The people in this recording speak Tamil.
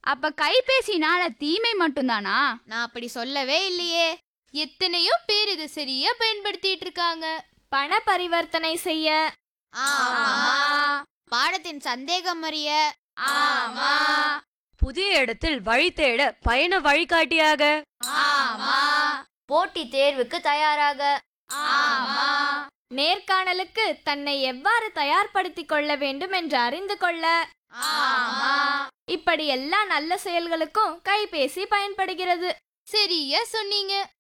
அப்ப கைபேசினால தீமை மட்டும்தானா நான் அப்படி சொல்லவே இல்லையே எத்தனையோ பேர் இதை சரியா பயன்படுத்திட்டு இருக்காங்க பண பரிவர்த்தனை செய்ய ஆமா பாடத்தின் சந்தேகம் அறிய ஆமா புதிய இடத்தில் வழி தேட பயண வழிகாட்டியாக ஆமா போட்டி தேர்வுக்கு தயாராக ஆமா நேர்காணலுக்கு தன்னை எவ்வாறு தயார்படுத்திக் கொள்ள வேண்டும் என்று அறிந்து கொள்ள ஆமா இப்படி எல்லா நல்ல செயல்களுக்கும் கைபேசி பயன்படுகிறது சரியா சொன்னீங்க